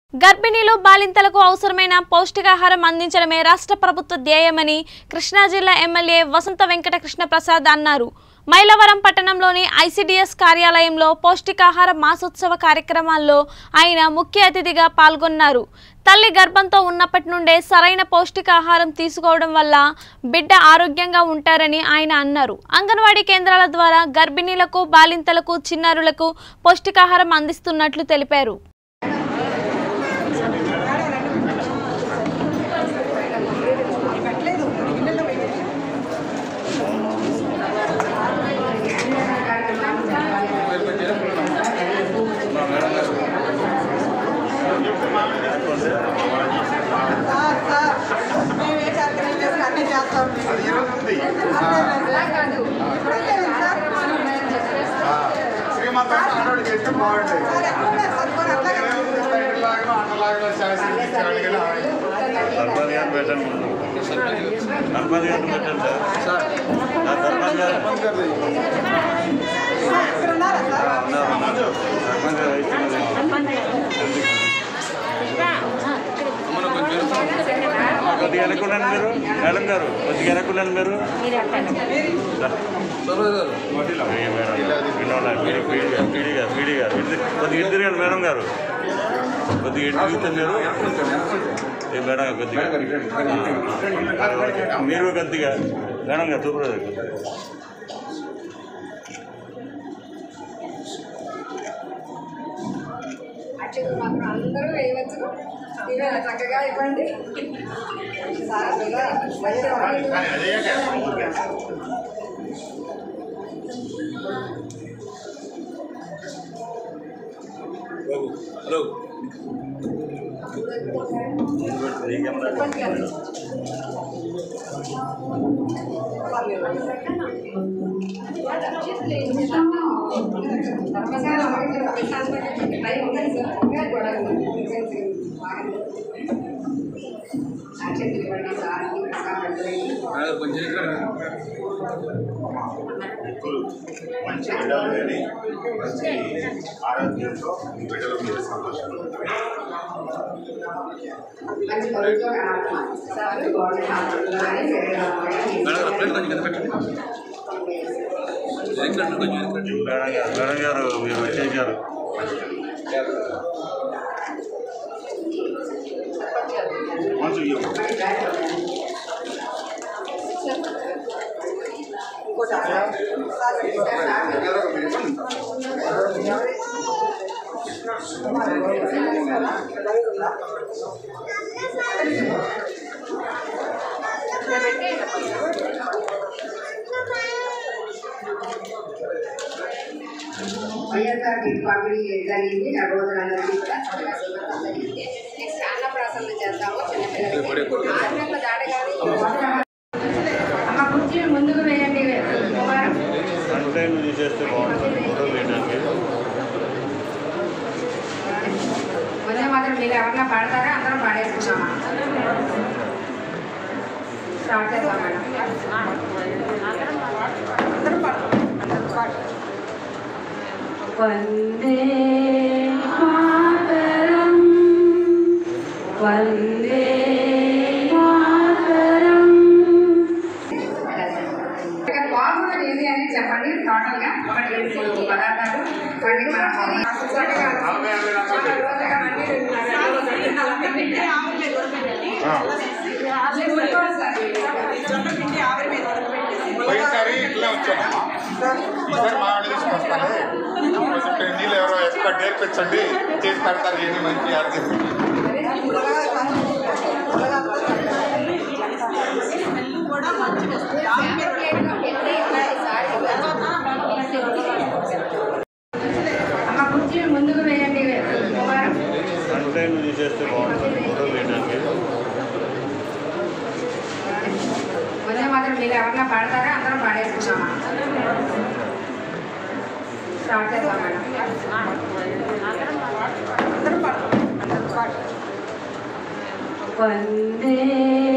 గర్భిణీలు బాలింతలకు అవసరమైన పౌష్టికాహారం అందించడమే రాష్ట్ర ప్రభుత్వ ధ్యేయమని కృష్ణా జిల్లా ఎమ్మెల్యే వసంత వెంకట కృష్ణ ప్రసాద్ అన్నారు మైలవరం పట్టణంలోని ఐసిడిఎస్ కార్యాలయంలో పౌష్టికాహార మాసోత్సవ కార్యక్రమాల్లో ఆయన ముఖ్య అతిథిగా పాల్గొన్నారు తల్లి గర్భంతో ఉన్నప్పటి నుండే సరైన పౌష్టికాహారం తీసుకోవడం వల్ల బిడ్డ ఆరోగ్యంగా ఉంటారని ఆయన అన్నారు అంగన్వాడీ కేంద్రాల ద్వారా గర్భిణీలకు బాలింతలకు చిన్నారులకు పౌష్టికాహారం అందిస్తున్నట్లు తెలిపారు సార్ సార్ మేమే కార్యక్రమం చేసి అన్నీ చేస్తాం అలా కాదు ఇప్పుడైతే సార్ శ్రీమంతం ఆడవాళ్ళు చేస్తే బాగుంటుంది సార్ ఎట్లున్నారు సార్ మరి అట్లా కాదు. తండ్రిలాగా అన్నలాగా శాస్త్రం ఇచ్చాడు కదా సర్పంచ్ గారు పెట్టండి ముందు. సర్పంచ్ గారిని పెట్టండి సార్ నా సర్పంచ్ గారు సార్ ఇక్కడ ఉన్నారా సార్ ఆ, ఉన్నారు ఉన్నారు. సర్పంచ్ గారు ఇస్తున్నది కొద్దిగా వెనక్కున్నాను మీరు మేడం గారు కొద్దిగా వెనక్కున్నాను మీరు దా. ఏ మేడం గారు? వినోదా, మీరు పీడి గారు పీడి గారు పీడి గారు ఇద్దరు- కొద్దిగా ఇద్దరు గారు మేడం గారు కొద్దిగా ఇటు తిరుగుతారు మీరు ఏ మేడం గారు కొద్దిగా ఆ, మీరు కొద్దిగా మేడం గారు సూపర్వైజర్ కొద్దిగా అక్షతలు మాత్రం అందరూ వేయవచ్చు ఇవే చక్కగా ఇవ్వండి సార్ ఇలా మంచిగా చెప్పండి కదా. మంచి బిడ్డలు కానీ మంచి ఆరోగ్యంతో మీ బిడ్డలు మీరు సంతోషంగా ఉంటారు. మేడం గారు మేడం గారు మీరు వచ్చేసారు మంచి ఇవ్వు. వైఎస్ఆర్ పంపిణీ జరిగింది నడవదలందరికీ కూడా చక్కగా శుభ్రత జరిగింది నెక్స్ట్ అన్నప్రాసనలు చేస్తాము చిన్నపిల్లలకి ఆత్మీయుల దాడి కాదు అమ్మ కుర్చీలు ముందుకు వేయండి కుమారం ఫ్రంట్ టైం తీసేస్తే బాగుంటుంది ఫోటోలు తీయడానికి ముందే మాత్రం మీరు ఎవరన్నా పాడతారా అందరం పాడేసుకున్నామా స్టార్ట్ చేద్దాం మేడం వందే మాతరం వందే మాతరం ఇక బాగుంది ఏంటి అని చెప్పండి టోటల్ గా ఒకటి రెండు పదార్థాలు ఇవ్వండి మన పోయినసారి ఇట్లా వచ్చానమ్మా ఈసారి మా వాడి తీసుకొస్తాను కొంచెం నీళ్ళు ఎవరో ఎక్కువ నేర్పించండి చేసి పెడతారు ఏంటి మంచి ఆరోగ్యం అమ్మ కుర్చీలు ముందుకు వేయండి కుమారం ఫ్రంట్ టైం తీసేస్తే బాగుంటుంది ఫోటోలు తీయడానికి ముందే మాత్రం మీరు ఎవరన్నా పాడతారా అందరం పాడేసుకున్నామా స్టార్ట్ చేద్దాం మేడం వందే